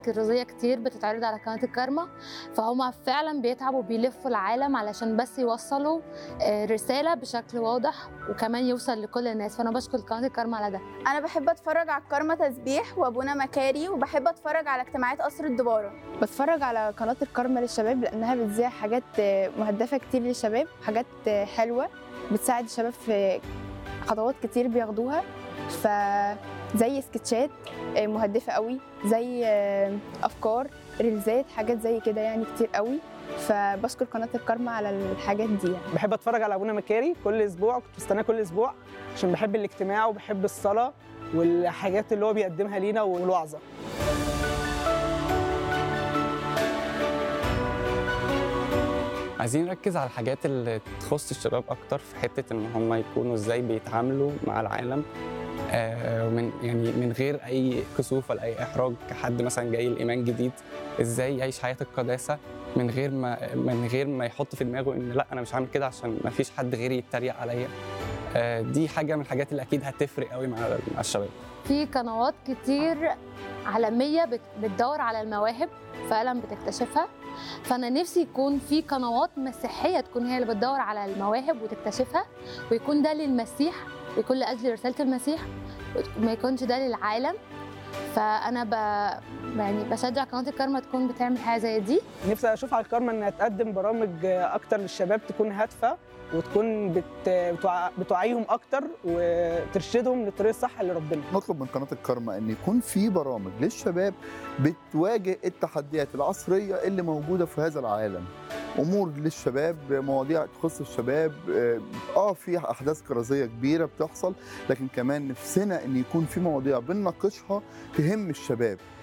كرزية كتير بتتعرض على قناة الكارما فهم فعلا بيتعبوا بيلفوا العالم علشان بس يوصلوا آه، رسالة بشكل واضح وكمان يوصل لكل الناس فأنا بشكر قناة الكارما على ده انا بحب اتفرج على الكارما تسبيح وابونا مكاري وبحب اتفرج على اجتماعات قصر الدباره بتفرج على قناة الكارما للشباب لأنها بتذيع حاجات مهدفة كتير للشباب حاجات حلوة بتساعد الشباب في خطوات كتير بياخدوها فزي سكتشات مهدفة قوي زي أفكار ريلزات حاجات زي كده يعني كتير قوي فبشكر قناة الكارما على الحاجات دي يعني. بحب اتفرج على ابونا مكاري كل اسبوع كنت بستناه كل اسبوع عشان بحب الاجتماع وبحب الصلاه والحاجات اللي هو بيقدمها لينا والوعظه عايزين نركز على الحاجات اللي تخص الشباب اكتر في حته ان هم يكونوا ازاي بيتعاملوا مع العالم آه، ومن يعني من غير اي كسوف ولا اي احراج كحد مثلا جاي الايمان جديد ازاي يعيش حياه القداسه من غير ما من غير ما يحط في دماغه ان لا انا مش هعمل كده عشان ما فيش حد غيري يتريق عليا آه، دي حاجه من الحاجات اللي اكيد هتفرق قوي مع مع الشباب في قنوات كتير عالمية بت- بتدور على المواهب فعلا بتكتشفها فأنا نفسي يكون في قنوات مسيحية تكون هي اللي بتدور على المواهب وتكتشفها ويكون ده للمسيح ويكون لأجل رسالة المسيح وما يكونش ده للعالم فأنا ب... يعني بشجع قناة الكارما تكون بتعمل حاجة زي دي نفسي اشوف على الكارما انها تقدم برامج اكتر للشباب تكون هادفه وتكون بت... بتوع... بتوعيهم اكتر وترشدهم للطريق الصح لربنا نطلب من قناه الكارما ان يكون في برامج للشباب بتواجه التحديات العصريه اللي موجوده في هذا العالم امور للشباب مواضيع تخص الشباب اه في احداث كرازيه كبيره بتحصل لكن كمان نفسنا ان يكون في مواضيع بنناقشها تهم الشباب